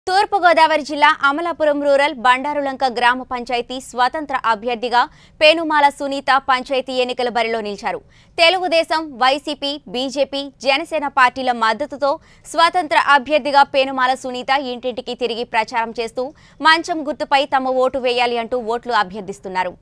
తూర్పుగోదావరి జిల్లా అమలాపురం రూరల్ బండారులంక గ్రామ పంచాయతీ స్వతంత్ర అభ్యర్థిగా పేనుమాల సునీత పంచాయతీ ఎన్నికల బరిలో నిలిచారు తెలుగుదేశం వైసీపీ బీజేపీ జనసేన పార్టీల మద్దతుతో స్వతంత్ర అభ్యర్థిగా పేనుమాల సునీత ఇంటింటికి తిరిగి ప్రచారం చేస్తూ మంచం గుర్తుపై తమ ఓటు వేయాలి అంటూ ఓట్లు అభ్యర్థిస్తున్నారు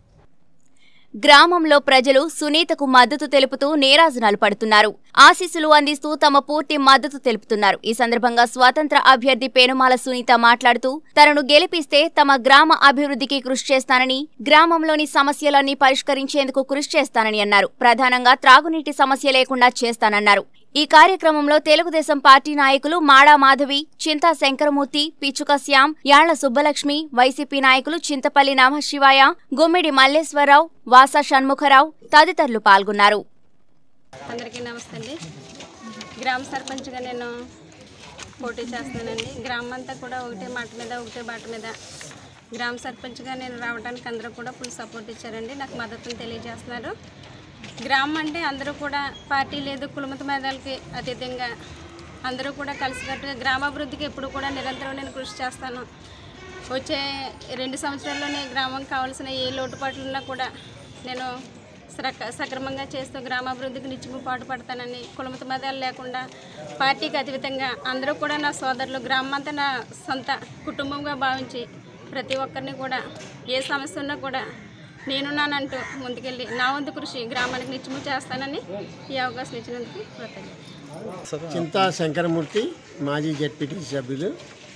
గ్రామంలో ప్రజలు సునీతకు మద్దతు తెలుపుతూ నీరాజనాలు పడుతున్నారు ఆశీస్సులు అందిస్తూ తమ పూర్తి మద్దతు తెలుపుతున్నారు ఈ సందర్భంగా స్వాతంత్ర అభ్యర్థి పేనుమాల సునీత మాట్లాడుతూ తనను గెలిపిస్తే తమ గ్రామ అభివృద్ధికి కృషి చేస్తానని గ్రామంలోని సమస్యలన్నీ పరిష్కరించేందుకు కృషి చేస్తానని అన్నారు ప్రధానంగా త్రాగునీటి సమస్య లేకుండా చేస్తానన్నారు ఈ కార్యక్రమంలో తెలుగుదేశం పార్టీ నాయకులు మాడా మాధవి చింతా శంకరమూర్తి పిచ్చుక శ్యాం యాళ్ల సుబ్బలక్ష్మి వైసీపీ నాయకులు చింతపల్లి నమశివాయ గుమ్మిడి మల్లేశ్వరరావు వాసా షణ్ముఖరావు తదితరులు పాల్గొన్నారు అందరికీ నమస్తే అండి గ్రామ సర్పంచ్గా నేను పోటీ చేస్తున్నానండి గ్రామం అంతా కూడా ఒకటే మాట మీద ఒకటే బాట మీద గ్రామ సర్పంచ్గా నేను రావడానికి అందరూ కూడా ఫుల్ సపోర్ట్ ఇచ్చారండి నాకు మద్దతును తెలియజేస్తున్నారు గ్రామం అంటే అందరూ కూడా పార్టీ లేదు కులమత మేధాలకి అతీతంగా అందరూ కూడా కలిసికట్టుగా గ్రామాభివృద్ధికి ఎప్పుడు కూడా నిరంతరం నేను కృషి చేస్తాను వచ్చే రెండు సంవత్సరాల్లోనే గ్రామం కావాల్సిన ఏ లోటుపాట్లు ఉన్నా కూడా నేను సక్ర- సక్రమంగా చేస్తూ గ్రామాభివృద్ధికి నిత్యము పాటుపడతానని కులమత మతాలు లేకుండా పార్టీకి అతీతంగా అందరూ కూడా నా సోదరులు గ్రామం అంతా నా సొంత కుటుంబంగా భావించి ప్రతి ఒక్కరిని కూడా ఏ సమస్య ఉన్నా కూడా నేనున్నానంటూ ముందుకెళ్ళి నా వంతు కృషి గ్రామానికి నిత్యము చేస్తానని ఈ అవకాశం ఇచ్చినందుకు కృతజ్ఞతలు చింతా శంకరమూర్తి మాజీ జడ్పీటీ సభ్యులు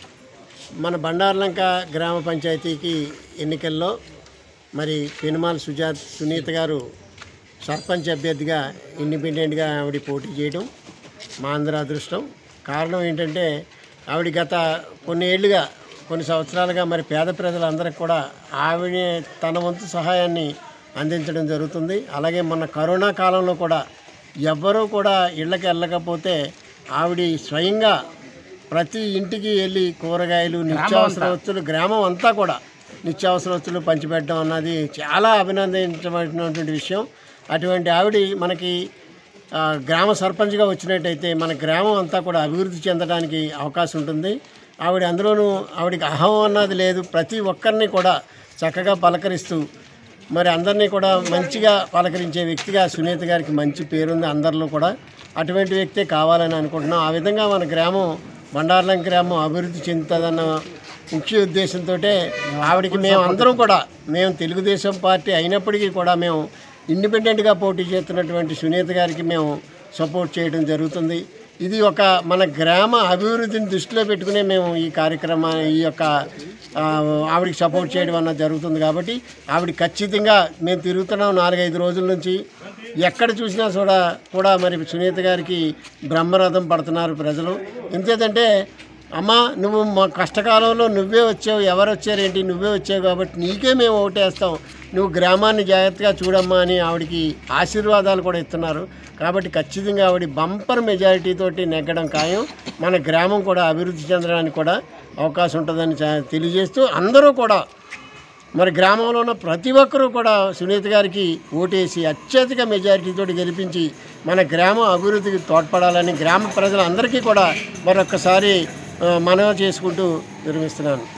మన బండార్లంక గ్రామ పంచాయతీకి ఎన్నికల్లో మరి పెనుమాల సుజాత్ సునీత గారు సర్పంచ్ అభ్యర్థిగా ఇండిపెండెంట్గా ఆవిడ పోటీ చేయడం మా అందరి అదృష్టం కారణం ఏంటంటే ఆవిడ గత కొన్ని ఏళ్ళుగా కొన్ని సంవత్సరాలుగా మరి పేద ప్రజలందరికీ కూడా ఆవిడ తన వంతు సహాయాన్ని అందించడం జరుగుతుంది అలాగే మొన్న కరోనా కాలంలో కూడా ఎవ్వరూ కూడా ఇళ్ళకి వెళ్ళకపోతే ఆవిడ స్వయంగా ప్రతి ఇంటికి వెళ్ళి కూరగాయలు నిత్యావసర వస్తువులు గ్రామం అంతా కూడా నిత్యావసర వస్తువులు పంచిపెట్టడం అన్నది చాలా అభినందించబడినటువంటి విషయం అటువంటి ఆవిడ మనకి ఆ, గ్రామ సర్పంచ్గా వచ్చినట్టయితే మన గ్రామం అంతా కూడా అభివృద్ధి చెందడానికి అవకాశం ఉంటుంది ఆవిడ అందులోనూ ఆవిడకి అహం అన్నది లేదు ప్రతి ఒక్కరిని కూడా చక్కగా పలకరిస్తూ మరి అందరినీ కూడా మంచిగా పలకరించే వ్యక్తిగా సునీత గారికి మంచి పేరుంది అందరిలో కూడా అటువంటి వ్యక్తే కావాలని అనుకుంటున్నాం ఆ విధంగా మన గ్రామం బండార్లం గ్రామం అభివృద్ధి చెందుతుందన్న ముఖ్య ఉద్దేశంతో ఆవిడకి మేము అందరం కూడా మేము తెలుగుదేశం పార్టీ అయినప్పటికీ కూడా మేము ఇండిపెండెంట్గా పోటీ చేస్తున్నటువంటి సునీత గారికి మేము సపోర్ట్ చేయడం జరుగుతుంది ఇది ఒక మన గ్రామ అభివృద్ధిని దృష్టిలో పెట్టుకునే మేము ఈ కార్యక్రమాన్ని ఈ యొక్క ఆ, ఆవిడకి సపోర్ట్ చేయడం అన్నది జరుగుతుంది కాబట్టి ఆవిడ ఖచ్చితంగా మేము తిరుగుతున్నాం నాలుగైదు రోజుల నుంచి ఎక్కడ చూసినా కూడా కూడా మరి సునీత గారికి బ్రహ్మరథం పడుతున్నారు ప్రజలు ఎంతేదంటే అమ్మా నువ్వు మా కష్టకాలంలో నువ్వే వచ్చావు ఎవరు వచ్చారేంటి నువ్వే వచ్చావు కాబట్టి నీకే మేము ఓటేస్తాం నువ్వు గ్రామాన్ని జాగ్రత్తగా చూడమ్మా అని ఆవిడకి ఆశీర్వాదాలు కూడా ఇస్తున్నారు కాబట్టి ఖచ్చితంగా ఆవిడ బంపర్ మెజారిటీ తోటి నెగ్గడం ఖాయం మన గ్రామం కూడా అభివృద్ధి చెందడానికి కూడా అవకాశం ఉంటుందని చా- తెలియజేస్తూ అందరూ కూడా మరి గ్రామంలో ఉన్న ప్రతి ఒక్కరూ కూడా సునీత గారికి ఓటేసి అత్యధిక మెజారిటీతో గెలిపించి మన గ్రామం అభివృద్ధికి తోడ్పడాలని గ్రామ ప్రజలందరికీ కూడా మరొక్కసారి ఆ, మనవి చేసుకుంటూ నిర్మిస్తున్నాను